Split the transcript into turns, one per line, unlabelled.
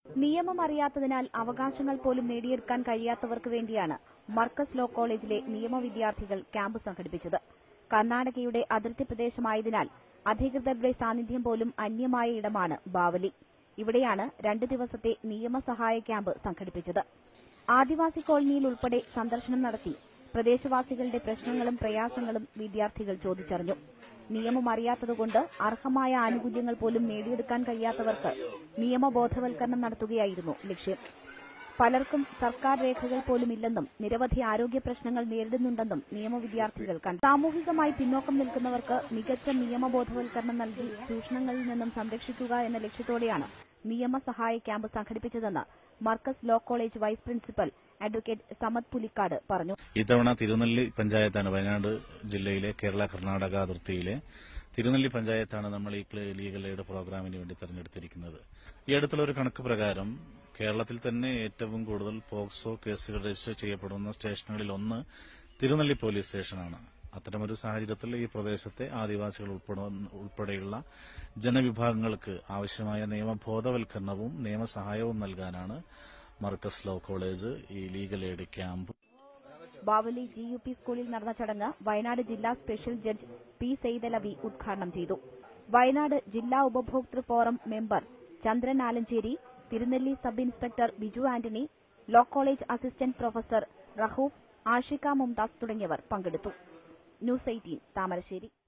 നിയമം അറിയാത്തതിനാൽ അവകാശങ്ങൾ പോലും നേടിയെടുക്കാൻ കഴിയാത്തവർക്ക് വേണ്ടിയാണ് മർക്കസ് ലോ കോളേജിലെ നിയമ വിദ്യാർത്ഥികൾ ക്യാമ്പ് സംഘടിപ്പിച്ചത് കർണാടകയുടെ അതിർത്തി പ്രദേശമായതിനാൽ അധികൃതരുടെ സാന്നിധ്യം പോലും അന്യമായ ഇടമാണ് ബാവലി ഇവിടെയാണ് രണ്ട് ദിവസത്തെ നിയമസഹായ ക്യാമ്പ് സംഘടിപ്പിച്ചത് ആദിവാസി കോളനിയിൽ ഉൾപ്പെടെ സന്ദർശനം നടത്തി പ്രദേശവാസികളുടെ പ്രശ്നങ്ങളും പ്രയാസങ്ങളും വിദ്യാർത്ഥികൾ ചോദിച്ചറിഞ്ഞു നിയമം അറിയാത്തതുകൊണ്ട് അർഹമായ ആനുകൂല്യങ്ങൾ പോലും നേടിയെടുക്കാൻ കഴിയാത്തവർക്ക് നിയമബോധവൽക്കരണം നടത്തുകയായിരുന്നു ലക്ഷ്യം പലർക്കും സർക്കാർ രേഖകൾ പോലുമില്ലെന്നും നിരവധി ആരോഗ്യ പ്രശ്നങ്ങൾ നേരിടുന്നുണ്ടെന്നും നിയമവിദ്യാർത്ഥികൾ കണ്ടു സാമൂഹികമായി പിന്നോക്കം നിൽക്കുന്നവർക്ക് മികച്ച നിയമബോധവൽക്കരണം നൽകി ചൂഷണങ്ങളിൽ നിന്നും സംരക്ഷിക്കുക എന്ന ലക്ഷ്യത്തോടെയാണ് നിയമസഹായ ക്യാമ്പ് സംഘടിപ്പിച്ചതെന്ന് Markaz law college vice principal advocate Samad Pulikkad പറഞ്ഞു
ഇത്തവണ തിരുനെല്ലി പഞ്ചായത്താണ് വയനാട് ജില്ലയിലെ കേരള കർണാടക അതിർത്തിയിലെ തിരുനെല്ലി പഞ്ചായത്താണ് നമ്മൾ ഈ ലീഗൽ എയ്ഡ് പ്രോഗ്രാമിന് വേണ്ടി തെരഞ്ഞെടുത്തിരിക്കുന്നത് ഈ അടുത്തുള്ള ഒരു കണക്ക് പ്രകാരം കേരളത്തിൽ തന്നെ ഏറ്റവും കൂടുതൽ പോക്സോ കേസുകൾ രജിസ്റ്റർ ചെയ്യപ്പെടുന്ന സ്റ്റേഷനുകളിൽ ഒന്ന് തിരുനെല്ലി പോലീസ് സ്റ്റേഷനാണ് അത്തരമൊരു സാഹചര്യത്തിൽ ഈ പ്രദേശത്തെ ആദിവാസികൾ ഉൾപ്പെടുന്ന- ഉൾപ്പെടെയുള്ള ജനവിഭാഗങ്ങൾക്ക് ആവശ്യമായ നിയമബോധവൽക്കരണവും നിയമസഹായവും നൽകാനാണ് മർക്കസ് ലോ കോളേജ് ഈ legal aid camp
Bavali G U P സ്കൂളിൽ നടന്ന ചടങ്ങ് വയനാട് ജില്ലാ സ്പെഷ്യൽ ജഡ്ജ് പി സെയ്തലവി ഉദ്ഘാടനം ചെയ്തു വയനാട് ജില്ലാ ഉപഭോക്തൃ forum member Chandran Alanchery Thirunelli sub inspector Biju Antony law college assistant professor Rauf Ashika Mumtaz തുടങ്ങിയവർ പങ്കെടുത്തു ന്യൂസ് എയ്റ്റീൻ താമരശ്ശേരി